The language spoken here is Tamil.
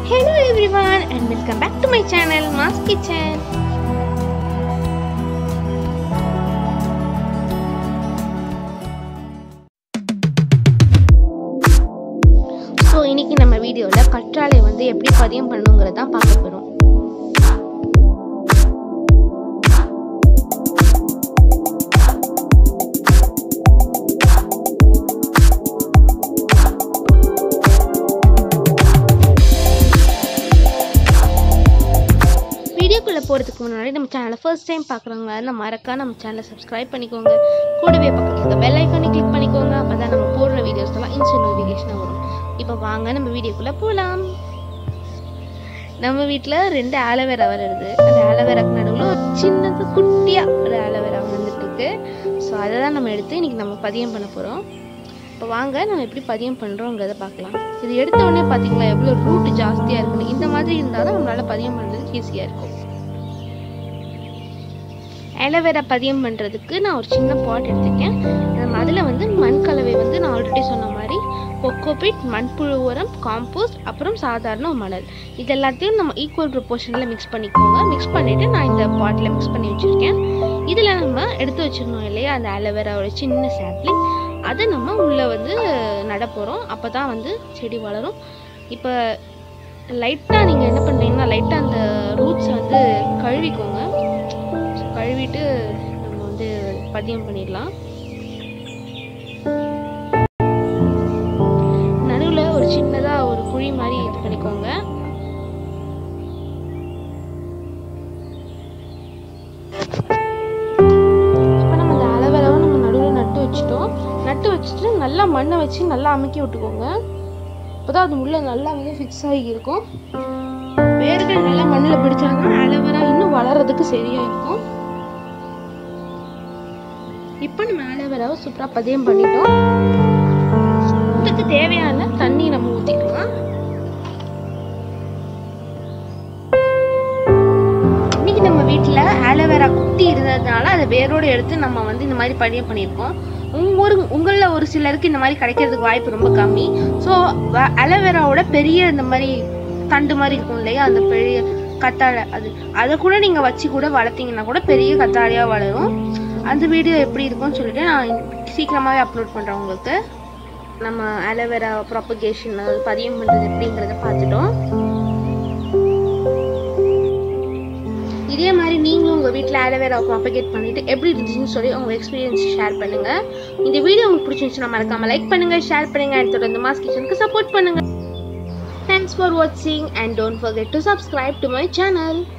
Hello everyone and welcome back to my channel Ma's Kitchen. So இன்னைக்கு நம்ம வீடியோவில் கற்றாழை வந்து எப்படி பதியம் பண்ணுங்கிறத தான் பார்க்க போகிறோம் வீடியோக்குள்ளே போகிறதுக்கு முன்னாடி நம்ம சேனலை ஃபர்ஸ்ட் டைம் பார்க்குறவங்க நம்ம மறக்காம நம்ம சேனலை சப்ஸ்கிரைப் பண்ணிக்கோங்க கூடவே பக்கத்தில் இருக்க பெல் ஐக்கானை கிளிக் பண்ணிக்கோங்க அப்போ தான் நம்ம போடுற வீடியோஸ் எல்லாம் இன்ஸ்டன்ட் நோட்டிஃபிகேஷனாக வரும் இப்போ வாங்க நம்ம வீடியோக்குள்ளே போகலாம் நம்ம வீட்டில் ரெண்டு ஆலோவேரா வருது அந்த ஆலோவேராக்கு நடுவில் ஒரு சின்னது குட்டியாக ஒரு ஆலோவேரா வந்துட்டு இருக்கு ஸோ அதை தான் நம்ம எடுத்து இன்னைக்கு நம்ம பதியம் பண்ண போகிறோம் இப்போ வாங்க நம்ம எப்படி பதியம் பண்ணுறோங்கிறத பார்க்கலாம் இது எடுத்த உடனே பார்த்தீங்களா எவ்வளோ ரூட் ஜாஸ்தியாக இருக்குன்னு இந்த மாதிரி இருந்தால் தான் நம்மளால் பதியம் பண்ணுறதுக்கு ஈஸியாக இருக்கும் ஆலோவேரா பதியம் பண்ணுறதுக்கு நான் ஒரு சின்ன பாட் எடுத்துருக்கேன் நம்ம அதில் வந்து மண் கலவை வந்து நான் ஆல்ரெடி சொன்ன மாதிரி கொக்கோபிட் மண்புழு உரம் காம்போஸ்ட் அப்புறம் சாதாரண மணல் இது எல்லாத்தையும் நம்ம ஈக்குவல் ப்ரொபோர்ஷனில் மிக்ஸ் பண்ணிக்கோங்க மிக்ஸ் பண்ணிவிட்டு நான் இந்த பாட்டில் மிக்ஸ் பண்ணி வச்சுருக்கேன் இதில் நம்ம எடுத்து வச்சிருந்தோம் இல்லையா அந்த ஆலோவேராவோட சின்ன சாப்ளிங் அதை நம்ம உள்ளே வந்து நட போகிறோம் அப்போ தான் வந்து செடி வளரும் இப்போ லைட்டாக நீங்கள் என்ன பண்ணுறீங்கன்னா லைட்டாக அந்த ரூட்ஸை வந்து கழுவிக்கோங்க கழுவிட்டு நம்ம வந்து பதியம் பண்ணிடலாம் நடுவில் ஒரு சின்னதாக ஒரு குழி மாதிரி இது பண்ணிக்கோங்க இப்போ நம்ம இந்த அலவேராவை நம்ம நடுவில் நட்டு வச்சுட்டோம் நட்டு வச்சுட்டு நல்லா மண்ணை வச்சு நல்லா அமுக்கி விட்டுக்கோங்க அப்போதான் அது உள்ள நல்லா வந்து ஃபிக்ஸ் ஆகி இருக்கும் வேர்கள் நல்லா மண்ணில் பிடிச்சாதான் அலோவேரா இன்னும் வளர்றதுக்கு சரியா இருக்கும் இப்போ நம்ம அலோவேராவை சூப்பராக பதியம் பண்ணிட்டோம் இதுக்கு தேவையான தண்ணி நம்ம ஊற்றிக்கலாம் இன்னைக்கு நம்ம வீட்டில் ஆலோவேரா குட்டி இருந்ததுனால அதை வேரோடு எடுத்து நம்ம வந்து இந்த மாதிரி பதியம் பண்ணியிருக்கோம் உங்க ஒரு உங்களில் ஒரு சிலருக்கு இந்த மாதிரி கிடைக்கிறதுக்கு வாய்ப்பு ரொம்ப கம்மி ஸோ அலோவேராவோட பெரிய இந்த மாதிரி தண்டு மாதிரி இருக்கும் இல்லையா அந்த பெரிய கத்தாழை அது அதை கூட நீங்கள் வச்சு கூட வளர்த்தீங்கன்னா கூட பெரிய கத்தாழையாக வளரும் அந்த வீடியோ எப்படி இருக்கும்னு சொல்லிட்டு நான் சீக்கிரமாகவே அப்லோட் பண்ணுறேன் உங்களுக்கு நம்ம அலோவேரா ப்ராப்பகேஷன் பதியம் பண்ணுறது எப்படிங்கிறத பார்த்துட்டோம் இதே மாதிரி நீங்களும் உங்கள் வீட்டில் அலோவேரா ப்ராப்பகேட் பண்ணிட்டு எப்படி இருந்துச்சுன்னு சொல்லி உங்கள் எக்ஸ்பீரியன்ஸ் ஷேர் பண்ணுங்க இந்த வீடியோ உங்களுக்கு பிடிச்சிருந்துச்சுன்னா மறக்காம லைக் பண்ணுங்க ஷேர் பண்ணுங்க and தொடர்ந்து மாஸ் கிச்சனுக்கு சப்போர்ட் பண்ணுங்க தேங்க்ஸ் ஃபார் வாட்சிங் and don't forget to subscribe to my channel